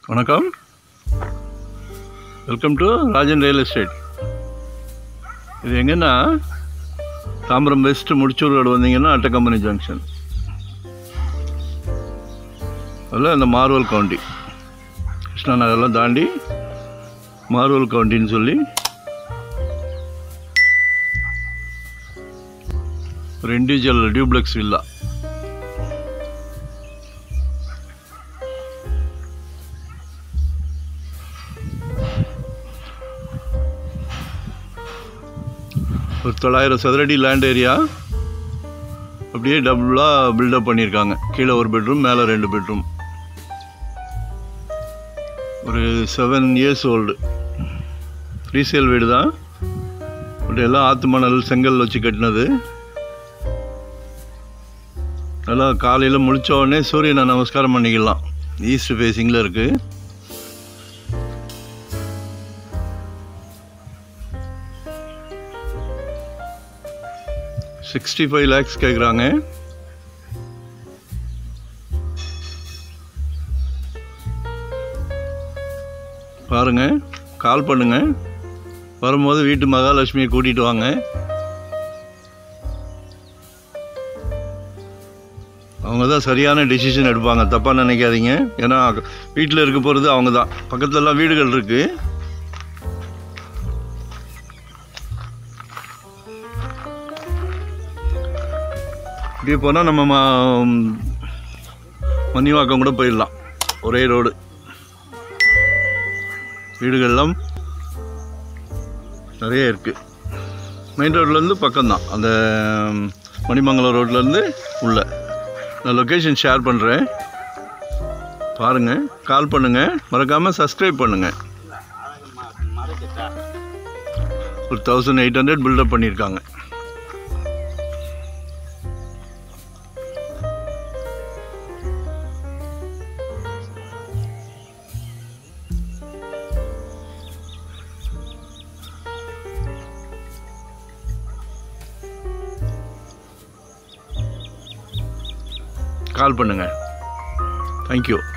வணக்கம் welcome to Rajan real estate இது எங்கன்னா தாம்பரம் வெஸ்ட் முடிச்சூர் ரோடு வந்தீங்கன்னா அட்டக்கம்பனி ஜங்ஷன் அதில் இந்த மார்வல் கவுண்டி கிருஷ்ணா நகர்லாம் தாண்டி மார்வல் கவுண்டின்னு சொல்லி ஒரு இண்டிவிஜுவல் டியூப்ளெக்ஸ் வில்லா ஒரு தொள்ளாயிரம் சதுரடி லேண்ட் ஏரியா அப்படியே டபுளாக பில்டப் பண்ணியிருக்காங்க கீழே ஒரு பெட்ரூம் மேலே ரெண்டு பெட்ரூம் ஒரு செவன் இயர்ஸ் ஓல்டு ரீசேல் வீடு தான் பட் எல்லாம் ஆத்து மணல் செங்கல் வச்சு கட்டினது நல்லா காலையில் முழிச்ச உடனே சூரியனை நமஸ்காரம் பண்ணிக்கலாம் ஈஸ்ட் ஃபேஸிங்கில் இருக்குது சிக்ஸ்டி ஃபைவ் லேக்ஸ் கேட்குறாங்க பாருங்க கால் பண்ணுங்க வரும்போது வீட்டு மகாலட்சுமியை கூட்டிட்டு வாங்க அவங்க தான் சரியான டிசிஷன் எடுப்பாங்க தப்பாக நினைக்காதீங்க ஏன்னா வீட்டில் இருக்க போகிறது அவங்க தான் பக்கத்துலலாம் வீடுகள் இருக்குது இப்படியே போனால் நம்ம ம- மணிவாக்கம் கூட போயிடலாம் ஒரே ரோடு வீடுகள்லாம் நிறைய இருக்குது மெயின் ரோட்லேருந்து பக்கம்தான் அந்த ம், மணிமங்கலம் ரோட்லேருந்து உள்ள நான் லொக்கேஷன் ஷேர் பண்ணுறேன் பாருங்கள் கால் பண்ணுங்கள் மறக்காமல் சப்ஸ்கிரைப் பண்ணுங்கள் ஒரு தௌசண்ட் எயிட் ஹண்ட்ரட் பில்டப் பண்ணியிருக்காங்க கால் பண்ணுங்கள் தேங்க்யூ